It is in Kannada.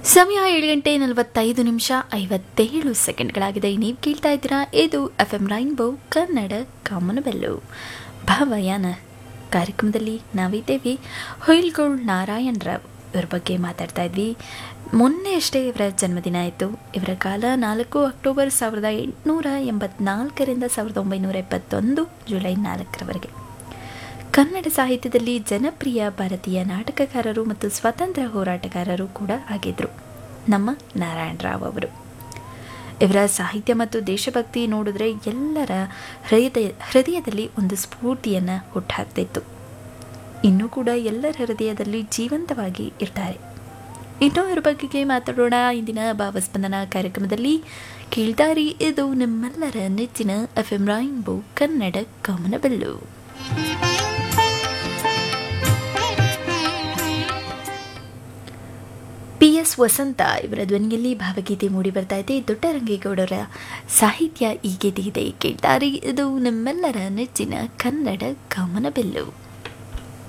ಸಮಯ ಏಳು ಗಂಟೆ ನಲವತ್ತೈದು ನಿಮಿಷ ಐವತ್ತೇಳು ಸೆಕೆಂಡ್ಗಳಾಗಿದೆ ನೀವು ಕೇಳ್ತಾ ಇದ್ದೀರಾ ಇದು ಎಫ್ ಎಂ ರೈನ್ಬೋ ಕನ್ನಡ ಕಾಮನಬೆಲ್ಲು ಭಾವಯಾನ ಕಾರ್ಯಕ್ರಮದಲ್ಲಿ ನಾವಿದ್ದೇವೆ ಹೊಯ್ಲ್ಗೋಳ್ ನಾರಾಯಣ್ ರಾವ್ ಇವರ ಬಗ್ಗೆ ಮಾತಾಡ್ತಾ ಇದ್ವಿ ಮೊನ್ನೆ ಅಷ್ಟೇ ಇವರ ಜನ್ಮದಿನ ಆಯಿತು ಇವರ ಕಾಲ ನಾಲ್ಕು ಅಕ್ಟೋಬರ್ ಸಾವಿರದ ಎಂಟುನೂರ ಎಂಬತ್ನಾಲ್ಕರಿಂದ ಸಾವಿರದ ಒಂಬೈನೂರ ಎಪ್ಪತ್ತೊಂದು ಜುಲೈ ನಾಲ್ಕರವರೆಗೆ ಕನ್ನಡ ಸಾಹಿತ್ಯದಲ್ಲಿ ಜನಪ್ರಿಯ ಭಾರತೀಯ ನಾಟಕಕಾರರು ಮತ್ತು ಸ್ವತಂತ್ರ ಹೋರಾಟಗಾರರು ಕೂಡ ಆಗಿದ್ರು ನಮ್ಮ ನಾರಾಯಣ ರಾವ್ ಅವರು ಇವರ ಸಾಹಿತ್ಯ ಮತ್ತು ದೇಶಭಕ್ತಿ ನೋಡಿದ್ರೆ ಎಲ್ಲರ ಹೃದಯ ಹೃದಯದಲ್ಲಿ ಒಂದು ಸ್ಫೂರ್ತಿಯನ್ನು ಹುಟ್ಟಾಕ್ತಿತ್ತು ಇನ್ನೂ ಕೂಡ ಎಲ್ಲರ ಹೃದಯದಲ್ಲಿ ಜೀವಂತವಾಗಿ ಇರ್ತಾರೆ ಇನ್ನೂ ಇವ್ರ ಬಗೆಗೆ ಮಾತಾಡೋಣ ಇಂದಿನ ಭಾವಸ್ಪಂದನ ಕಾರ್ಯಕ್ರಮದಲ್ಲಿ ಕೇಳ್ತಾರಿ ಇದು ನಿಮ್ಮೆಲ್ಲರ ನೆಚ್ಚಿನ ಎಫ್ ಎಂ ರಾಯಿಂಬೋ ಕನ್ನಡ ಕಾಮನಬೆಲ್ಲು ಪಿ ಎಸ್ ವಸಂತ ಇವರ ಧ್ವನಿಯಲ್ಲಿ ಭಾವಗೀತೆ ಮೂಡಿ ಬರ್ತಾ ಇದೆ ದೊಡ್ಡರಂಗೇಗೌಡರ ಸಾಹಿತ್ಯ ಈ ಗೀತೆ ಇದೆ ಕೇಳ್ತಾರೆ ಇದು ನಿಮ್ಮೆಲ್ಲರ ನೆಚ್ಚಿನ ಕನ್ನಡ ಕಾಮನಬೆಲ್ಲು